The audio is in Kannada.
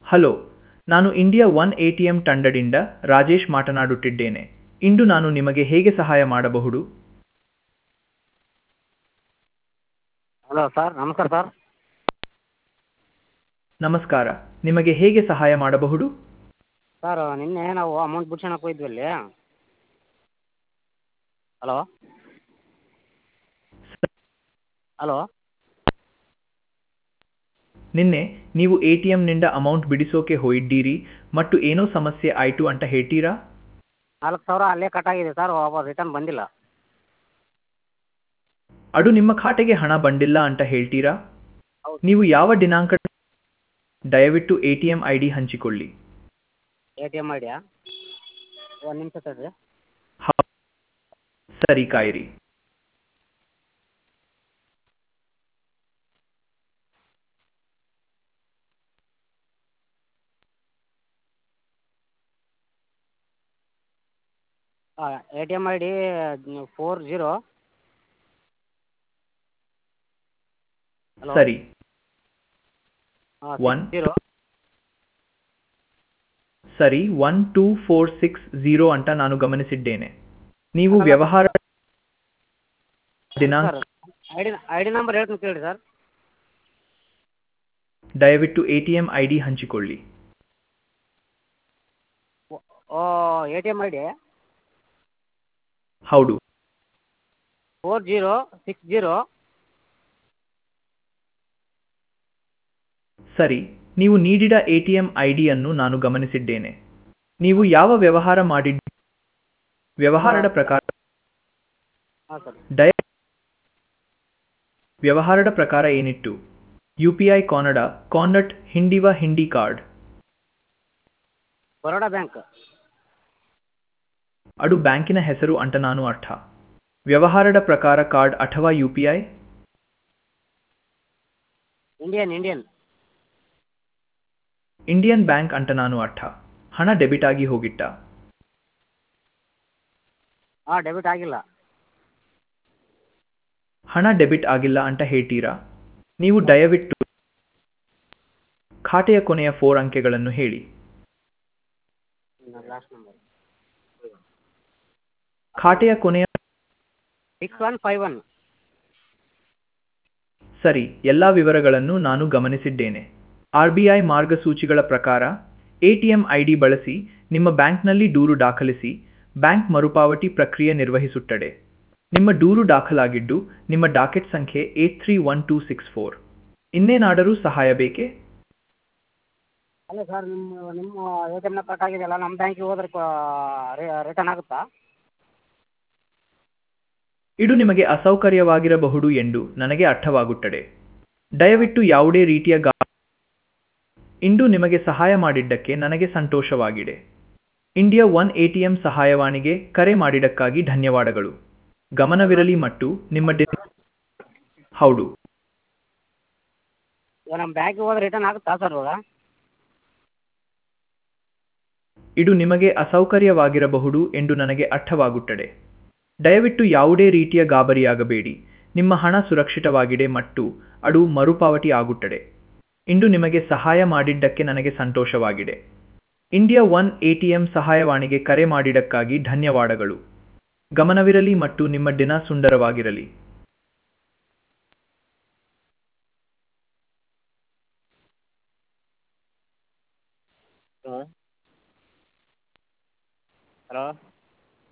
ಹಲೋ ನಾನು India one A T M ತಂಡದಿಂದ ರಾಜೇಶ್ ಮಾತನಾಡುತ್ತಿದ್ದೇನೆ ಇಂದು ನಾನು ನಿಮಗೆ ಹೇಗೆ ಸಹಾಯ ಮಾಡಬಹುದು ಹಲೋ ಸರ್ ನಮಸ್ಕಾರ ಸರ್ ನಮಸ್ಕಾರ ನಿಮಗೆ ಹೇಗೆ ಸಹಾಯ ಮಾಡಬಹುದು ಸರ್ ನಿನ್ನೆ ನಾವು ಅಮೌಂಟ್ ಬಿಡ್ಸ್ಕೊಳಕ್ಕೆ ಹೋಗಿದ್ವಿ ಅಲ್ಲಿ ಹಲೋ ಹಲೋ ನಿನ್ನೆ ನೀವು ಎ ಟಿ ಎಂನಿಂದ ಅಮೌಂಟ್ ಬಿಡಿಸೋಕೆ ಹೋಯಿದ್ದೀರಿ ಮತ್ತು ಏನೋ ಸಮಸ್ಯೆ ಆಯಿತು ಅಂತ ಹೇಳ್ತೀರಾ ನಾಲ್ಕು ಸಾವಿರ ಅಲ್ಲೇ ಕಟ್ಟಾಗಿದೆ ಸರ್ ವಾಪಸ್ ರಿಟರ್ನ್ ಬಂದಿಲ್ಲ ಅದು ನಿಮ್ಮ ಖಾತೆಗೆ ಹಣ ಬಂದಿಲ್ಲ ಅಂತ ಹೇಳ್ತೀರಾ ಹೌದು. ನೀವು ಯಾವ ದಿನಾಂಕ ದಯವಿಟ್ಟು A T M I D ಹಂಚಿಕೊಳ್ಳಿ ಎ ಟಿ ಎಮ್ ಐಡಿಯಾ ಒಂದು ನಿಮಿಷ ತಡ್ರಿ ಹ- ಸರಿ ಕಾಯಿರಿ ಹಾಂ A T M I D four zero hello ಸರಿ ಹಾಂ One. ಜೀರೋ ಸರಿ one two four six zero ಅಂತ ನಾನು ಗಮನಿಸಿದ್ದೇನೆ ನೀವು ಅಲ್ಲ. ವ್ಯವಹಾರ ದಿನಾಂಕ sir I D I D number ಹೇಳ್ತೀನಿ ಕೇಳಿ ಸರ್ ದಯವಿಟ್ಟು A T M I D ಹಂಚಿಕೊಳ್ಳಿ oh A T M I D ಹೌದು ಫೋರ್ ಜೀರೋ ಸಿಕ್ಸ್ ಜೀರೋ ಸರಿ ನೀವು ನೀಡಿದ ಎ ಟಿ ಎಂ ಐ ಡಿಯನ್ನು ನಾನು ಗಮನಿಸಿದ್ದೇನೆ ನೀವು ಯಾವ ವ್ಯವಹಾರ ಮಾಡಿದ್ದ ವ್ಯವಹಾರದ ಪ್ರಕಾರ ಹಾಂ ಸರ್ ದಯ ವ್ಯವಹಾರದ ಪ್ರಕಾರ ಏನಿತ್ತು ಯು ಪಿ ಐ ಕನ್ನಡ ಕಾನ್ನಟ್ ಹಿಂಡಿವ ಹಿಂಡಿ ಕಾರ್ಡ್ ಬರೋಡಾ ಬ್ಯಾಂಕ್ ಅದು ಬ್ಯಾಂಕಿನ ಹೆಸರು ಅಂತ ನಾನು ಅರ್ಥ ವ್ಯವಹಾರದ ಪ್ರಕಾರ ಕಾರ್ಡ್ ಅಥವಾ U P I Indian Indian Indian bank ಅಂತ ನಾನು ಅರ್ಥ ಹಣ ಡೆಬಿಟ್ ಆಗಿ ಹೋಗಿಟ್ಟ ಹಾಂ ಡೆಬಿಟ್ ಆಗಿಲ್ಲ ಹಣ ಡೆಬಿಟ್ ಆಗಿಲ್ಲ ಅಂತ ಹೇಳ್ತೀರಾ ನೀವು ದಯವಿಟ್ಟು ಖಾತೆಯ ಕೊನೆಯ ಫೋರ್ ಅಂಕೆಗಳನ್ನು ಹೇಳಿ ಲಾಸ್ಟ್ ನಂಬರ್ ಖಾತೆಯ ಕೊನೆಯ ಸಿಕ್ಸ್ ಒನ್ ಫೈವ್ ಒನ್ ಸರಿ ಎಲ್ಲ ವಿವರಗಳನ್ನು ನಾನು ಗಮನಿಸಿದ್ದೇನೆ ಆರ್ ಬಿ ಐ ಮಾರ್ಗಸೂಚಿಗಳ ಪ್ರಕಾರ ಎಟಿಎಂ ಐಡಿ ಬಳಸಿ ನಿಮ್ಮ ಬ್ಯಾಂಕ್ನಲ್ಲಿ ದೂರು ದಾಖಲಿಸಿ ಬ್ಯಾಂಕ್ ಮರುಪಾವತಿ ಪ್ರಕ್ರಿಯೆ ನಿರ್ವಹಿಸುತ್ತದೆ ನಿಮ್ಮ ದೂರು ದಾಖಲಾಗಿದ್ದು ನಿಮ್ಮ ಡಾಕೆಟ್ ಸಂಖ್ಯೆ eight three one two six four ಇನ್ನೇನಾದರೂ ಸಹಾಯ ಬೇಕೇ ಅಲ್ಲ ಸರ್ ನಿಮ್ಮ ನಿಮ್ಮ ಎ ಟಿ ಎಮ್ನ ಕಟ್ ಆಗಿದೆಯಲ್ಲ ನಮ್ಮ ಬ್ಯಾಂಕಿಗೆ ಹೋದ್ರೆ ರಿಟರ್ನ್ ಆಗುತ್ತಾ ಇದು ನಿಮಗೆ ಅಸೌಕರ್ಯವಾಗಿರಬಹುದು ಎಂದು ನನಗೆ ಅರ್ಥವಾಗುತ್ತದೆ ದಯವಿಟ್ಟು ಯಾವುದೇ ರೀತಿಯ ಗಾ ಇಂದು ನಿಮಗೆ ಸಹಾಯ ಮಾಡಿದ್ದಕ್ಕೆ ನನಗೆ ಸಂತೋಷವಾಗಿದೆ ಇಂಡಿಯಾ ಒನ್ ಎಟಿಎಂ ಸಹಾಯವಾಣಿಗೆ ಕರೆ ಮಾಡಿದ್ದಕ್ಕಾಗಿ ಧನ್ಯವಾದಗಳು ಗಮನವಿರಲಿ ಮತ್ತು ನಿಮ್ಮ ಡಿ ಹೌದು ಇವಾಗ ನಮ್ಮ ಬ್ಯಾಂಕಿಗೆ ಹೋದ್ರೆ ರಿಟರ್ನ್ ಆಗುತ್ತಾ ಸರ್ ಇವಾಗ ಇದು ನಿಮಗೆ ಅಸೌಕರ್ಯವಾಗಿರಬಹುದು ಎಂದು ನನಗೆ ಅರ್ಥವಾಗುತ್ತದೆ ದಯವಿಟ್ಟು ಯಾವುದೇ ರೀತಿಯ ಗಾಬರಿಯಾಗಬೇಡಿ ನಿಮ್ಮ ಹಣ ಸುರಕ್ಷಿತವಾಗಿದೆ ಮತ್ತು ಅದು ಮರುಪಾವತಿ ಆಗುತ್ತದೆ ಇಂದು ನಿಮಗೆ ಸಹಾಯ ಮಾಡಿದ್ದಕ್ಕೆ ನನಗೆ ಸಂತೋಷವಾಗಿದೆ ಇಂಡಿಯಾ ಒನ್ ಎಟಿಎಂ ಸಹಾಯವಾಣಿಗೆ ಕರೆ ಮಾಡಿದ್ದಕ್ಕಾಗಿ ಧನ್ಯವಾದಗಳು ಗಮನವಿರಲಿ ಮತ್ತು ನಿಮ್ಮ ದಿನ ಸುಂದರವಾಗಿರಲಿ ಹಲೋ